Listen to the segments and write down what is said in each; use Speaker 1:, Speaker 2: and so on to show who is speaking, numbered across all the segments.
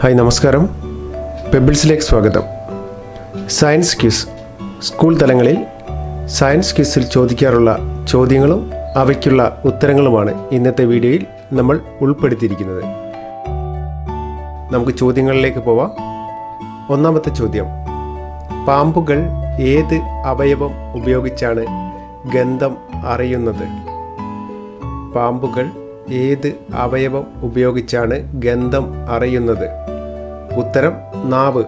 Speaker 1: hi നമസ്കാരം പെബിൾസിലേക്ക് സ്വാഗതം സയൻസ് ക്വിസ് സ്കൂൾ തലങ്ങളിൽ സയൻസ് ക്വിസിൽ ചോദിക്കാറുള്ള ചോദ്യങ്ങളും അവയ്ക്കുള്ള ഉത്തരങ്ങളുമാണ് ഇന്നത്തെ വീഡിയോയിൽ നമ്മൾ ഉൾപ്പെടുത്തിയിരിക്കുന്നത് നമുക്ക് ചോദ്യങ്ങളിലേക്ക് പോവാം ഒന്നാമത്തെ ചോദ്യം പാമ്പുകൾ ഏത് അവയവം ഉപയോഗിച്ചാണ് ഗന്ധം അറിയുന്നത് പാമ്പുകൾ ഏത് അവയവം ഉപയോഗിച്ചാണ് ഗന്ധം അറിയുന്നത് ഉത്തരം നാവ്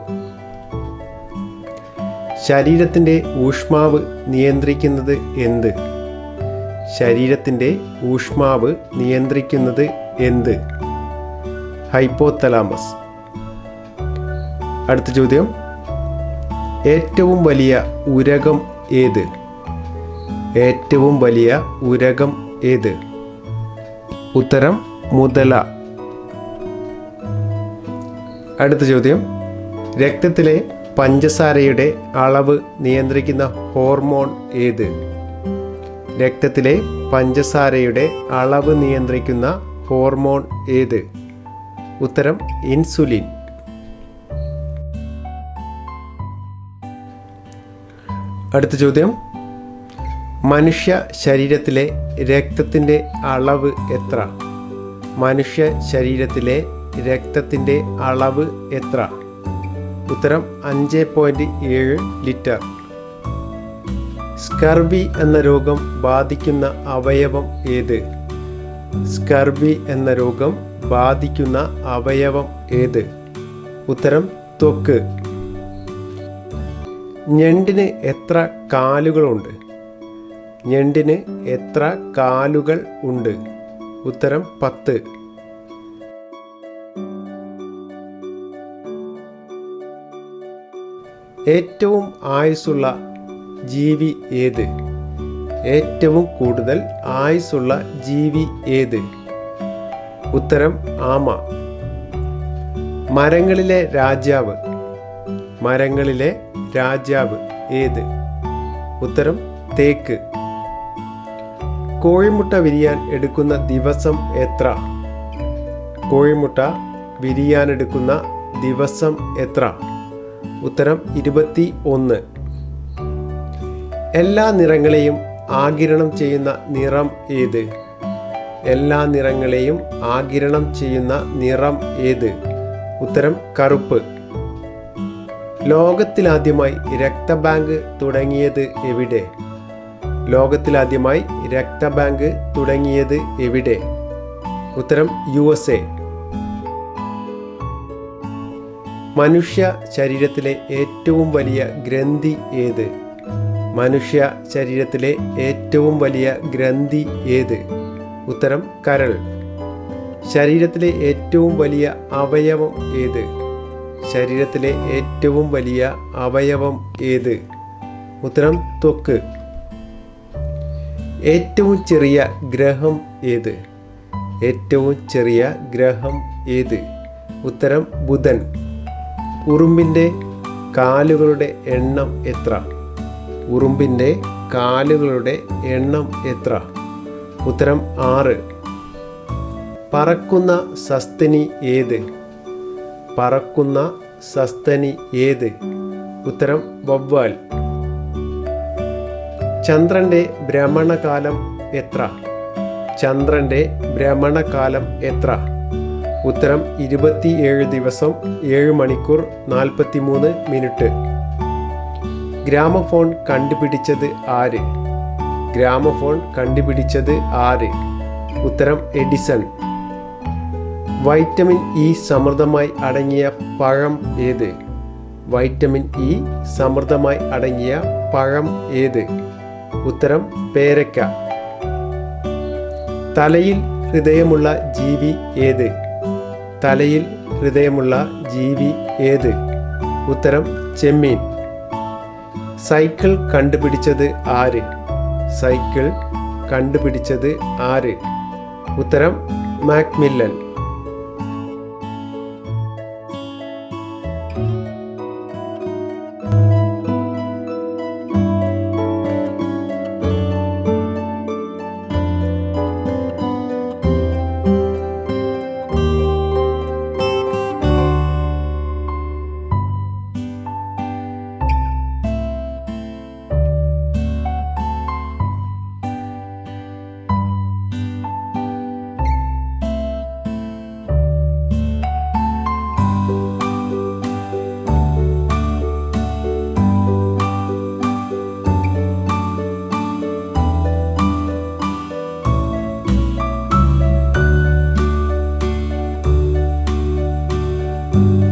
Speaker 1: ശരീരത്തിൻ്റെ ഊഷ്മാവ് നിയന്ത്രിക്കുന്നത് എന്ത് ശരീരത്തിൻ്റെ ഊഷ്മാവ് നിയന്ത്രിക്കുന്നത് എന്ത് ഹൈപ്പോത്തലാമസ് അടുത്ത ചോദ്യം ഏറ്റവും വലിയ ഉരകം ഏത് ഏറ്റവും വലിയ ഉരകം ഏത് ഉത്തരം മുതല അടുത്ത ചോദ്യം രക്തത്തിലെ പഞ്ചസാരയുടെ അളവ് നിയന്ത്രിക്കുന്ന ഹോർമോൺ ഏത് രക്തത്തിലെ പഞ്ചസാരയുടെ അളവ് നിയന്ത്രിക്കുന്ന ഹോർമോൺ ഏത് ഉത്തരം ഇൻസുലിൻ അടുത്ത ചോദ്യം മനുഷ്യ ശരീരത്തിലെ രക്തത്തിൻ്റെ അളവ് എത്ര മനുഷ്യ ശരീരത്തിലെ രക്തത്തിൻ്റെ അളവ് എത്ര ഉത്തരം അഞ്ച് പോയിൻറ്റ് ഏഴ് ലിറ്റർ സ്കർവി എന്ന രോഗം ബാധിക്കുന്ന അവയവം ഏത് സ്കർവി എന്ന രോഗം ബാധിക്കുന്ന അവയവം ഏത് ഉത്തരം ത്വക്ക് ഞണ്ടിന് എത്ര കാലുകളുണ്ട് ഞണ്ടിന് എത്ര കാലുകൾ ഉണ്ട് ഉത്തരം പത്ത് ഏറ്റവും ആയുസ്സുള്ള ജീവി ഏത് ഏറ്റവും കൂടുതൽ ആയുസ്സുള്ള ജീവി ഏത് ഉത്തരം ആമ മരങ്ങളിലെ രാജാവ് മരങ്ങളിലെ രാജാവ് ഏത് ഉത്തരം തേക്ക് കോഴിമുട്ട വിരിയാൻ എടുക്കുന്ന ദിവസം എത്ര കോഴിമുട്ട വിരിയാനെടുക്കുന്ന ദിവസം എത്ര ഉത്തരം ഇരുപത്തി ഒന്ന് എല്ലാ നിറങ്ങളെയും ആകിരണം ചെയ്യുന്ന നിറം ഏത് എല്ലാ നിറങ്ങളെയും ആകിരണം ചെയ്യുന്ന നിറം ഏത് ഉത്തരം കറുപ്പ് ലോകത്തിലാദ്യമായി രക്തബാങ്ക് തുടങ്ങിയത് എവിടെ ലോകത്തിലാദ്യമായി രക്തബാങ്ക് തുടങ്ങിയത് എവിടെ ഉത്തരം യു എസ് എ മനുഷ്യ ശരീരത്തിലെ ഏറ്റവും വലിയ ഗ്രന്ഥി ഏത് മനുഷ്യ ശരീരത്തിലെ ഏറ്റവും വലിയ ഗ്രന്ഥി ഏത് ഉത്തരം കരൾ ശരീരത്തിലെ ഏറ്റവും വലിയ അവയവം ഏത് ശരീരത്തിലെ ഏറ്റവും വലിയ അവയവം ഏത് ഉത്തരം ത്വക്ക് ഏറ്റവും ചെറിയ ഗ്രഹം ഏത് ഏറ്റവും ചെറിയ ഗ്രഹം ഏത് ഉത്തരം ബുധൻ ഉറുമ്പിൻ്റെ കാലുകളുടെ എണ്ണം എത്ര ഉറുമ്പിൻ്റെ കാലുകളുടെ എണ്ണം എത്ര ഉത്തരം ആറ് പറക്കുന്ന സസ്തനി ഏത് പറക്കുന്ന സസ്തനി ഏത് ഉത്തരം വവ്വാൽ ചന്ദ്രൻ്റെ ഭ്രമണകാലം എത്ര ചന്ദ്രൻ്റെ ഭ്രമണകാലം എത്ര ഉത്തരം ഇരുപത്തിയേഴ് ദിവസം ഏഴ് മണിക്കൂർ നാൽപ്പത്തി മൂന്ന് മിനിറ്റ് ഗ്രാമഫോൺ കണ്ടുപിടിച്ചത് ആര് ഗ്രാമഫോൺ കണ്ടുപിടിച്ചത് ആര് ഉത്തരം എഡിസൺ വൈറ്റമിൻ ഇ സമൃദ്ധമായി അടങ്ങിയ പഴം ഏത് വൈറ്റമിൻ ഇ സമൃദ്ധമായി അടങ്ങിയ പഴം ഏത് ഉത്തരം പേരയ്ക്ക തലയിൽ ഹൃദയമുള്ള ജീവി ഏത് തലയിൽ ഹൃദയമുള്ള ജീവി ഏത് ഉത്തരം ചെമ്മീൻ സൈക്കിൾ കണ്ടുപിടിച്ചത് ആര് സൈക്കിൾ കണ്ടുപിടിച്ചത് ആര് ഉത്തരം മാക്മില്ലൻ നന്ദി